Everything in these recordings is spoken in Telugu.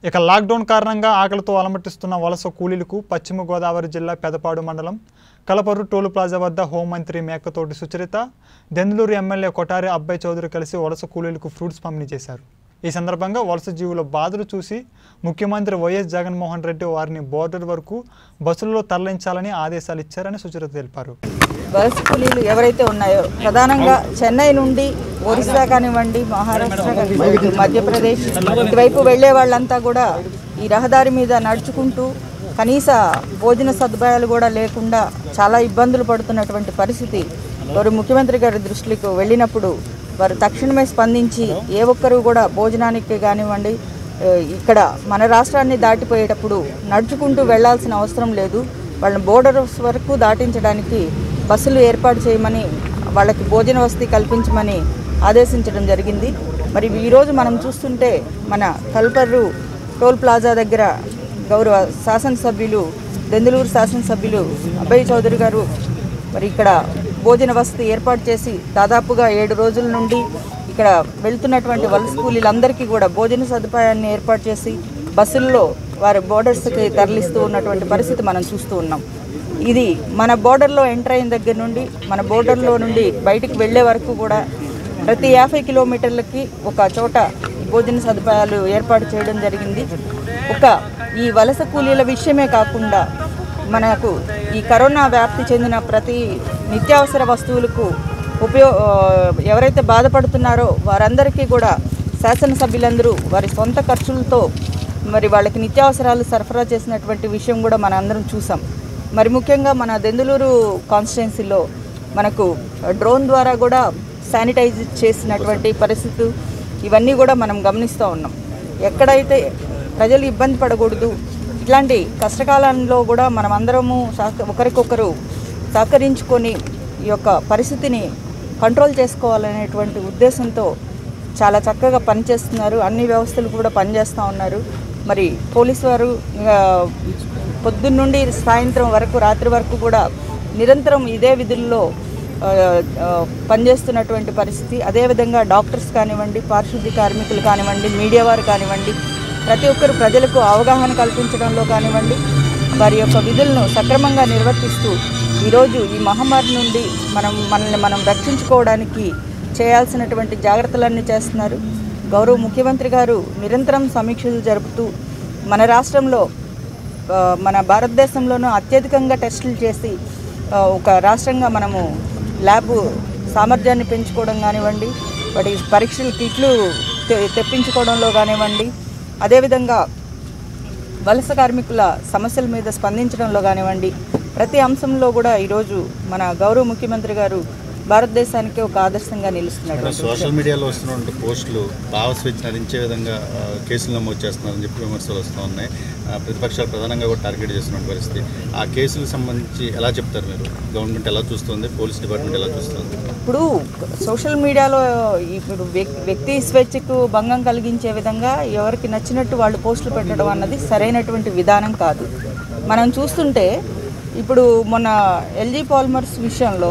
ఇక లాక్డౌన్ కారణంగా ఆకలితో అలమటిస్తున్న వలస కూలీలకు పశ్చిమ గోదావరి జిల్లా పెదపాడు మండలం కలపర్రు టోలు ప్లాజా వద్ద హోంమంత్రి మేకతోటి సుచరిత దెందులూరు ఎమ్మెల్యే కొటారి అబ్బాయి చౌదరి కలిసి వలస కూలీలకు ఫ్రూట్స్ పంపిణీ చేశారు ఈ సందర్భంగా వలస జీవుల బాధలు చూసి ముఖ్యమంత్రి వైఎస్ జగన్మోహన్ రెడ్డి వారిని బోర్డర్ వరకు బస్సులలో తరలించాలని ఆదేశాలు ఇచ్చారని సుచరిత తెలిపారు వలస కూలీలు ఎవరైతే ఉన్నాయో ప్రధానంగా చెన్నై నుండి ఒరిస్సా కానివ్వండి మహారాష్ట్ర కానివ్వండి మధ్యప్రదేశ్ ఇటువైపు వెళ్ళే వాళ్ళంతా కూడా ఈ రహదారి మీద నడుచుకుంటూ కనీస భోజన సదుపాయాలు కూడా లేకుండా చాలా ఇబ్బందులు పడుతున్నటువంటి పరిస్థితి వారు ముఖ్యమంత్రి గారి దృష్టికి వెళ్ళినప్పుడు వారు తక్షణమే స్పందించి ఏ ఒక్కరూ కూడా భోజనానికి కానివ్వండి ఏ, ఇక్కడ మన రాష్ట్రాన్ని దాటిపోయేటప్పుడు నడుచుకుంటూ వెళ్ళాల్సిన అవసరం లేదు వాళ్ళని బోర్డర్స్ వరకు దాటించడానికి బస్సులు ఏర్పాటు చేయమని వాళ్ళకి భోజన వసతి కల్పించమని ఆదేశించడం జరిగింది మరి ఈరోజు మనం చూస్తుంటే మన కల్పర్రు టోల్ ప్లాజా దగ్గర గౌరవ శాసనసభ్యులు దెందులూరు శాసనసభ్యులు అభయ్ చౌదరి గారు మరి ఇక్కడ భోజన వసతి ఏర్పాటు చేసి దాదాపుగా ఏడు రోజుల నుండి ఇక్కడ వెళ్తున్నటువంటి వలస కూలీలందరికీ కూడా భోజన సదుపాయాన్ని ఏర్పాటు చేసి బస్సుల్లో వారి బోర్డర్స్కి తరలిస్తూ ఉన్నటువంటి పరిస్థితి మనం చూస్తూ ఉన్నాం ఇది మన బోర్డర్లో ఎంటర్ అయిన దగ్గర నుండి మన బోర్డర్లో నుండి బయటికి వెళ్ళే వరకు కూడా ప్రతి యాభై కిలోమీటర్లకి ఒక చోట భోజన సదుపాయాలు ఏర్పాటు చేయడం జరిగింది ఒక ఈ వలస కూలీల విషయమే కాకుండా మనకు ఈ కరోనా వ్యాప్తి చెందిన ప్రతి నిత్యావసర వస్తువులకు ఉపయో ఆ, ఎవరైతే బాధపడుతున్నారో వారందరికీ కూడా శాసనసభ్యులందరూ వారి సొంత ఖర్చులతో మరి వాళ్ళకి నిత్యావసరాలు సరఫరా చేసినటువంటి విషయం కూడా మన అందరం చూసాం మరి ముఖ్యంగా మన దెందులూరు కాన్స్టిట్యున్సీలో మనకు డ్రోన్ ద్వారా కూడా శానిటైజ్ చేసినటువంటి పరిస్థితులు ఇవన్నీ కూడా మనం గమనిస్తూ ఉన్నాం ఎక్కడైతే ప్రజలు ఇబ్బంది పడకూడదు ఇట్లాంటి కష్టకాలంలో కూడా మనం అందరము సహక ఒకరికొకరు సహకరించుకొని ఈ యొక్క పరిస్థితిని కంట్రోల్ చేసుకోవాలనేటువంటి ఉద్దేశంతో చాలా చక్కగా పనిచేస్తున్నారు అన్ని వ్యవస్థలు కూడా పనిచేస్తూ ఉన్నారు మరి పోలీసు వారు ఆ, పొద్దున్న నుండి సాయంత్రం వరకు రాత్రి వరకు కూడా నిరంతరం ఇదే విధుల్లో ఆ, ఆ, పనిచేస్తున్నటువంటి పరిస్థితి అదేవిధంగా డాక్టర్స్ కానివ్వండి పారిశుద్ధ్య కార్మికులు కానివ్వండి మీడియా వారు కానివ్వండి ప్రతి ఒక్కరు ప్రజలకు అవగాహన కల్పించడంలో కానివ్వండి వారి యొక్క విధులను సక్రమంగా నిర్వర్తిస్తూ ఈరోజు ఈ మహమ్మారి నుండి మనం మనల్ని మనం రక్షించుకోవడానికి చేయాల్సినటువంటి జాగ్రత్తలన్నీ చేస్తున్నారు గౌరవ ముఖ్యమంత్రి గారు నిరంతరం సమీక్షలు జరుపుతూ మన రాష్ట్రంలో ఆ, మన భారతదేశంలోనూ అత్యధికంగా టెస్టులు చేసి ఆ, ఒక రాష్ట్రంగా మనము ల్యాబ్ సామర్థ్యాన్ని పెంచుకోవడం కానివ్వండి వాటి పరీక్షలు కిట్లు తె- తెప్పించుకోవడంలో కానివ్వండి అదేవిధంగా వలస కార్మికుల సమస్యల మీద స్పందించడంలో కానివ్వండి ప్రతి అంశంలో కూడా ఈరోజు మన గౌరవ ముఖ్యమంత్రి గారు భారతదేశానికి ఒక ఆదర్శంగా నిలుస్తున్నాడు సోషల్ మీడియాలో వస్తున్నటువంటి పోస్టులు భావ స్వేచ్ఛ హరించే విధంగా ఆ, కేసులు నమోదు చేస్తున్నారని చెప్పి విమర్శలు వస్తూ ఉన్నాయి ఆ, ప్రతిపక్షాలు ప్రధానంగా కూడా టార్గెట్ చేస్తున్న పరిస్థితి ఆ కేసులకు సంబంధించి ఎలా చెప్తారు మీరు గవర్నమెంట్ ఎలా చూస్తుంది పోలీస్ డిపార్ట్మెంట్ ఎలా చూస్తుంది ఇప్పుడు సోషల్ మీడియాలో ఇప్పుడు వ్యక్- వ్యక్తి స్వేచ్ఛకు భంగం కలిగించే విధంగా ఎవరికి నచ్చినట్టు వాళ్ళు పోస్టులు పెట్టడం అన్నది సరైనటువంటి విధానం కాదు మనం చూస్తుంటే ఇప్పుడు మొన్న ఎల్జీ పాలిమర్స్ విషయంలో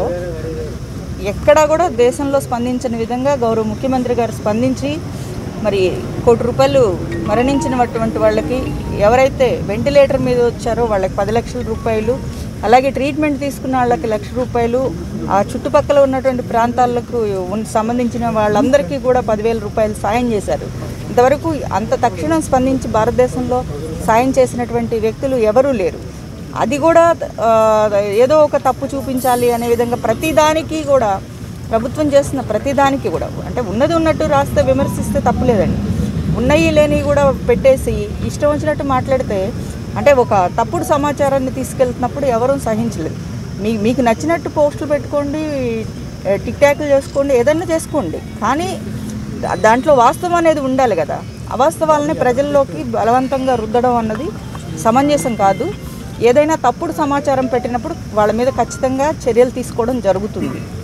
ఎక్కడా కూడా దేశంలో స్పందించని విధంగా గౌరవ ముఖ్యమంత్రి గారు స్పందించి మరి కోటి రూపాయలు మరణించినటువంటి వాళ్ళకి ఎవరైతే వెంటిలేటర్ మీద వచ్చారో వాళ్ళకి పది లక్షల రూపాయలు అలాగే ట్రీట్మెంట్ తీసుకున్న వాళ్ళకి లక్ష రూపాయలు ఆ చుట్టుపక్కల ఉన్నటువంటి ప్రాంతాలకు ఉన్న- సంబంధించిన వాళ్ళందరికీ కూడా పదివేల రూపాయలు సాయం చేశారు ఇంతవరకు అంత తక్షణం స్పందించి భారతదేశంలో సాయం చేసినటువంటి వ్యక్తులు ఎవరూ లేరు అది కూడా ఆ, ఏదో ఒక తప్పు చూపించాలి అనే విధంగా ప్రతిదానికి కూడా ప్రభుత్వం చేస్తున్న ప్రతిదానికి కూడా అంటే ఉన్నది ఉన్నట్టు రాస్తే విమర్శిస్తే తప్పులేదండి ఉన్నవి లేని కూడా పెట్టేసి ఇష్టం వచ్చినట్టు మాట్లాడితే అంటే ఒక తప్పుడు సమాచారాన్ని తీసుకెళ్తున్నప్పుడు ఎవరూ సహించలేదు మీ మీకు నచ్చినట్టు పోస్టులు పెట్టుకోండి టిక్ టాక్లు చేసుకోండి ఏదైనా చేసుకోండి కానీ దా- దాంట్లో వాస్తవం అనేది ఉండాలి కదా అవాస్తవాలని ప్రజల్లోకి బలవంతంగా రుద్దడం అన్నది సమంజసం కాదు ఏదైనా తప్పుడు సమాచారం పెట్టినప్పుడు వాళ్ళ మీద ఖచ్చితంగా చర్యలు తీసుకోవడం జరుగుతుంది